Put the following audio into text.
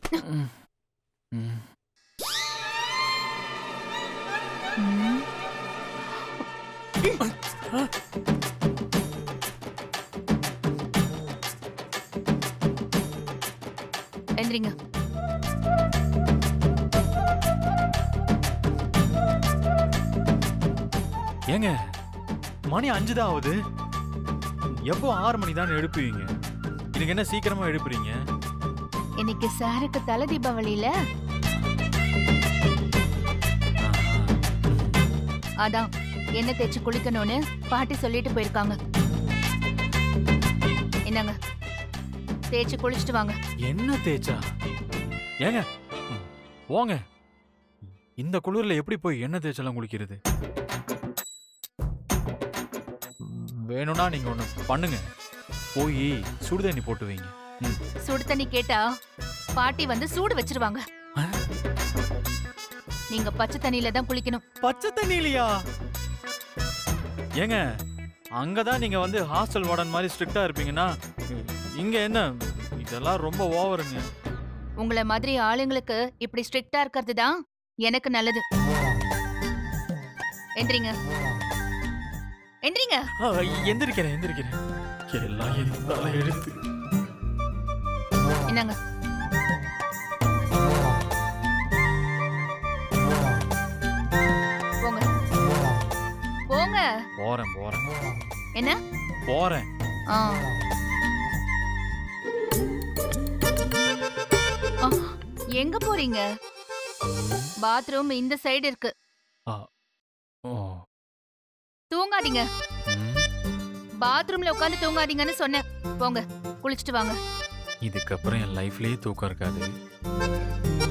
ம். ம். ம். எந்திரிங்க ஏங்க மணி அஞ்சு தான் ஆகுது எப்போ ஆறு மணி தான் எழுப்புவீங்க இதுக்கு என்ன சீக்கிரமா எழுப்புறீங்க இன்னைக்கு சாருக்கு தலை தீபாவளியில அதான் என்ன தேய்ச்சி குளிக்கணும்னு பாட்டி சொல்லிட்டு போயிருக்காங்க என்னங்க தேய்ச்சி குளிச்சுட்டு வாங்க என்ன தேய்ச்சா ஏங்க ம், போங்க இந்த குளிர்ல எப்படி போய் எண்ணெய் தேய்ச்செல்லாம் குளிக்கிறது வேணும்னா நீங்க ஒண்ணு பண்ணுங்க போய் சுடுதண்ணி போட்டு வைங்க ம். சுடு தண்ணி கேட்டா பாட்டி வந்து சூடு வச்சிருவாங்க ஆ? நீங்க பச்சை தண்ணியில தான் குளிக்கணும் பச்சை தண்ணிலையா ஏங்க அங்கதான் நீங்க வந்து ஹாஸ்டல் வார்டன் மாதிரி ஸ்ட்ரிக்டா இருப்பீங்கன்னா இங்க என்ன இதெல்லாம் ரொம்ப ஓவருங்க உங்கள மாதிரி ஆளுங்களுக்கு இப்படி ஸ்ட்ரிக்டா இருக்கிறது தான் எனக்கு நல்லது எந்திரிங்க எந்திரிங்க ஆ, எந்திரிக்கிறேன் எந்திரிக்கிறேன் எல்லாம் என்னால எழுத்து என்னங்க போங்க போங்க போறேன் போறேன் என்ன போறேன் ஆ. ஆ, எங்க போறீங்க பாத்ரூம் இந்த சைடு இருக்கு ஓ தூங்காதீங்க ம். பாத்ரூம்ல உட்காந்து தூங்காதீங்கன்னு சொன்னேன் போங்க குளிச்சுட்டு வாங்க இதுக்கப்புறம் என் லைஃப்லயே தூக்கம் இருக்காது